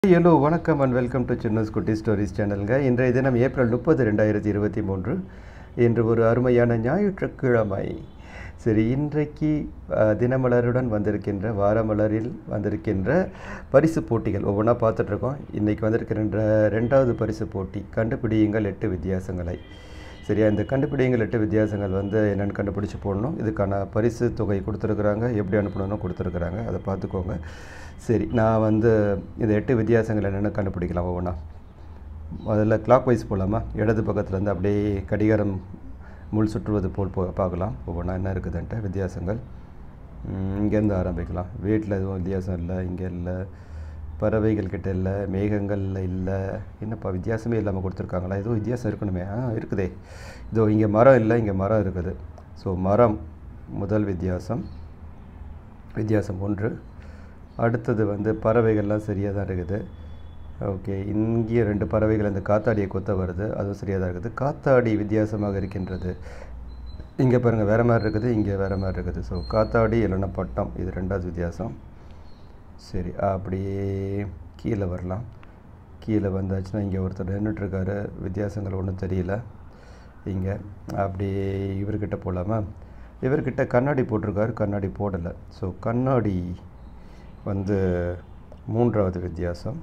hello வணக்கம் and welcome to சின்னஸ் குட்டி stories சேனலுங்க இன்றைய தினம் ஏப்ரல் முப்பது ரெண்டாயிரத்தி இருபத்தி மூன்று இன்று ஒரு அருமையான ஞாயிற்றுக்கிழமை சரி இன்றைக்கு அஹ், தினமலருடன் வந்திருக்கின்ற வாரமலரில் வந்திருக்கின்ற பரிசு போட்டிகள் ஒவ்வொன்றா பார்த்துட்ருக்கோம் இன்றைக்கி வந்திருக்கின்ற ரெண்டாவது பரிசு போட்டி கண்டுபிடியுங்கள் எட்டு வித்தியாசங்களை சரியா இந்த கண்டுபிடியுங்கள் எட்டு வித்தியாசங்கள் வந்து என்னென்னு கண்டுபிடிச்சி போடணும் இதுக்கான பரிசு தொகை கொடுத்துருக்குறாங்க எப்படி அனுப்பணும்னு கொடுத்துருக்குறாங்க அதை பார்த்துக்கோங்க சரி நான் வந்து இந்த எட்டு வித்தியாசங்கள் என்னென்னு கண்டுபிடிக்கலாம் ஒவ்வொன்றா முதல்ல கிளாக் வைஸ் போகலாமா இடது பக்கத்துல இருந்து அப்படியே கடிகாரம் முள் சுற்றுவது போல் போ பார்க்கலாம் ஒவ்வொன்றா என்ன இருக்குதுன்ட்டு வித்தியாசங்கள் ம், இங்கேருந்து ஆரம்பிக்கலாம் வீட்டில் எதுவும் வித்தியாசம் இல்லை இங்கே இல்லை பறவைகள் கிட்ட இல்லை மேகங்களில் இல்லை என்னப்பா வித்தியாசமே இல்லாமல் கொடுத்துருக்காங்களா ஏதோ வித்தியாசம் இருக்கணுமே ஆ இருக்குதே இதோ இங்கே மரம் இல்லை இங்கே மரம் இருக்குது ஸோ மரம் முதல் வித்தியாசம் வித்தியாசம் ஒன்று அடுத்தது வந்து பறவைகள்லாம் சரியாக தான் இருக்குது ஓகே இங்கேயும் ரெண்டு பறவைகள் அந்த காத்தாடியை கொத்த வருது அதுவும் சரியாக தான் இருக்குது காத்தாடி வித்தியாசமாக இருக்கின்றது இங்கே பாருங்கள் வேறு மாதிரி இருக்குது இங்கே வேறு மாதிரி இருக்குது ஸோ காத்தாடி இல்லைன்னா பட்டம் இது ரெண்டாவது வித்தியாசம் சரி அப்படியே கீழே வரலாம் கீழே வந்தாச்சுன்னா இங்கே ஒருத்தர் நின்றுட்டுருக்காரு வித்தியாசங்கள் ஒன்றும் தெரியல இங்கே அப்படியே இவர்கிட்ட போகலாமா இவர்கிட்ட கண்ணாடி போட்டிருக்காரு கண்ணாடி போடலை ஸோ கண்ணாடி வந்து மூன்றாவது வித்தியாசம்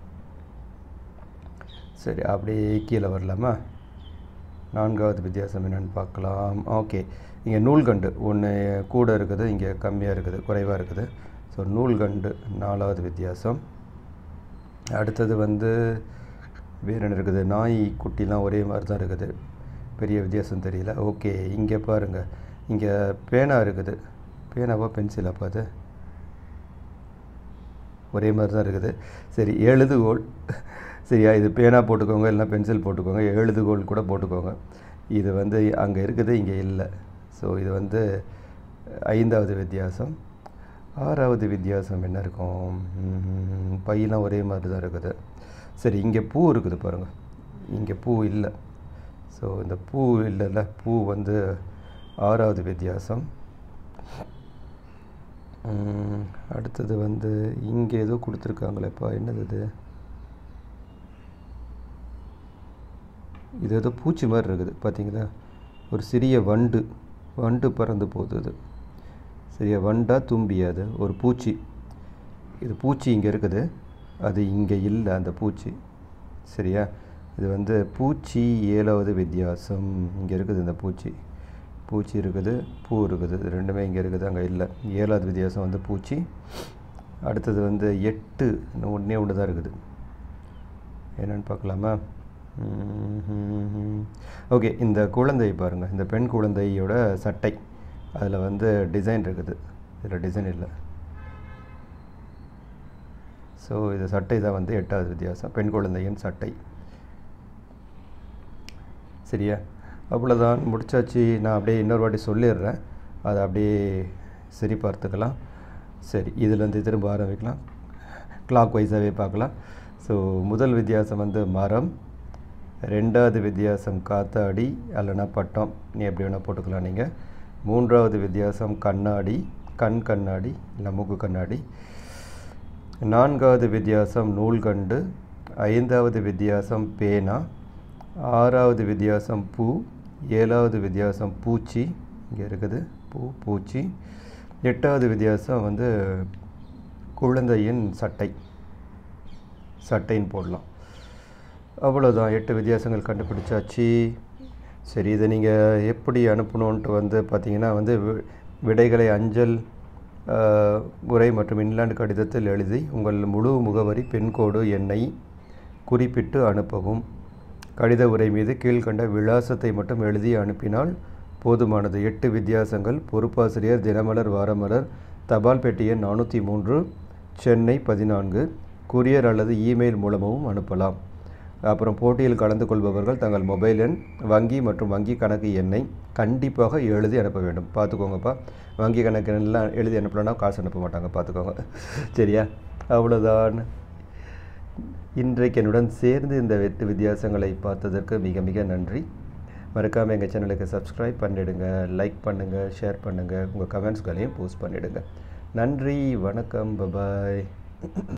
சரி அப்படியே கீழே வரலாமா நான்காவது வித்தியாசம் என்னென்னு பார்க்கலாம் ஓகே இங்கே நூல்கண்டு ஒன்று கூட இருக்குது இங்கே கம்மியாக இருக்குது குறைவாக இருக்குது ஸோ நூல்கண்டு நாலாவது வித்தியாசம் அடுத்தது வந்து வேறு என்ன இருக்குது நாய் குட்டிலாம் ஒரே மாதிரி தான் இருக்குது பெரிய வித்தியாசம் தெரியல ஓகே இங்கே பாருங்கள் இங்கே பேனா இருக்குது பேனாவா பென்சிலாப்பா அது ஒரே மாதிரி தான் இருக்குது சரி எழுதுகோல் சரியா இது பேனா போட்டுக்கோங்க இல்லைனா பென்சில் போட்டுக்கோங்க எழுதுகோல் கூட போட்டுக்கோங்க இது வந்து அங்கே இருக்குது இங்கே இல்லை ஸோ இது வந்து ஐந்தாவது வித்தியாசம் ஆறாவது வித்தியாசம் என்ன இருக்கும் ம்ம், பையெல்லாம் ஒரே மாதிரி தான் இருக்குது சரி இங்கே பூ இருக்குது பாருங்கள் இங்கே பூ இல்லை ஸோ இந்த பூ இல்லைல்ல பூ வந்து ஆறாவது வித்தியாசம் ம், அடுத்தது வந்து இங்கே ஏதோ கொடுத்துருக்காங்களேப்பா என்னது இது இது ஏதோ பூச்சி மாதிரி இருக்குது பார்த்தீங்களா ஒரு சிறிய வண்டு வண்டு பறந்து போகுது இது சரியா வண்டா தும்பியா அது ஒரு பூச்சி இது பூச்சி இங்கே இருக்குது அது இங்கே இல்லை அந்த பூச்சி சரியா இது வந்து பூச்சி ஏழாவது வித்தியாசம் இங்கே இருக்குது இந்த பூச்சி பூச்சி இருக்குது பூ இருக்குது இது ரெண்டுமே இங்கே இருக்குது அங்கே இல்லை ஏழாவது வித்தியாசம் வந்து பூச்சி அடுத்தது வந்து எட்டு இன்னும் ஒன்றே ஒன்று தான் இருக்குது என்னன்னு பார்க்கலாமா ஓகே இந்த குழந்தை பாருங்கள் இந்த பெண் குழந்தையோட சட்டை அதில் வந்து டிசைன் இருக்குது இதில் டிசைன் இல்லை ஸோ இது சட்டை தான் வந்து எட்டாவது வித்தியாசம் பெண் குழந்தையின் சட்டை சரியா அவ்வளோதான் முடிச்சாச்சு நான் அப்படியே இன்னொரு வாட்டி சொல்லிடுறேன் அதை அப்படியே சரி பார்த்துக்கலாம் சரி இதுலேருந்து திரும்ப ஆரம்பிக்கலாம் கிளாக் வைஸாகவே பார்க்கலாம் ஸோ முதல் வித்தியாசம் வந்து மரம் ரெண்டாவது வித்தியாசம் காத்தாடி அல்லனா பட்டம் நீ எப்படி வேணால் போட்டுக்கலாம் நீங்கள் மூன்றாவது வித்தியாசம் கண்ணாடி கண் கண்ணாடி இல்லை மூக்கு கண்ணாடி நான்காவது வித்தியாசம் நூல்கண்டு ஐந்தாவது வித்தியாசம் பேனா ஆறாவது வித்தியாசம் பூ ஏழாவது வித்தியாசம் பூச்சி இங்கே இருக்குது பூ பூச்சி எட்டாவது வித்தியாசம் வந்து குழந்தையின் சட்டை சட்டைன்னு போடலாம் அவ்வளோதான் எட்டு வித்தியாசங்கள் கண்டுபிடிச்சாச்சு சரி இதை நீங்கள் எப்படி அனுப்பணுன்ட்டு வந்து பார்த்தீங்கன்னா வந்து வி- விடைகளை அஞ்சல் ஆஹ், உரை மற்றும் இன்லாண்டு கடிதத்தில் எழுதி உங்கள் முழு முகவரி பின்கோடு எண்ணை குறிப்பிட்டு அனுப்பவும் கடித உரை மீது கீழ்கண்ட விலாசத்தை மட்டும் எழுதி அனுப்பினால் போதுமானது எட்டு வித்தியாசங்கள் பொறுப்பாசிரியர் தினமலர் வாரமலர் தபால் பெட்டி எண் நானூற்றி மூன்று சென்னை பதினான்கு கூரியர் அல்லது இமெயில் மூலமும் அனுப்பலாம் அப்புறம் போட்டியில் கலந்து கொள்பவர்கள் தங்கள் மொபைல் எண் வங்கி மற்றும் வங்கி கணக்கு எண்ணை கண்டிப்பாக எழுதி அனுப்ப வேண்டும் பார்த்துக்கோங்கப்பா வங்கி கணக்கு எல்லாம் எழுதி அனுப்பலன்னா காசு அனுப்ப மாட்டாங்க பார்த்துக்கோங்க சரியா அவ்வளோதான் இன்றைக்கு என்னுடன் சேர்ந்து இந்த எட்டு வித்தியாசங்களை பார்த்ததற்கு மிக மிக நன்றி மறக்காமல் எங்கள் சேனலுக்கு சப்ஸ்கிரைப் பண்ணிடுங்க லைக் பண்ணுங்கள் ஷேர் பண்ணுங்கள் உங்கள் கமெண்ட்ஸ்களையும் போஸ்ட் பண்ணிடுங்க நன்றி வணக்கம் பபாய்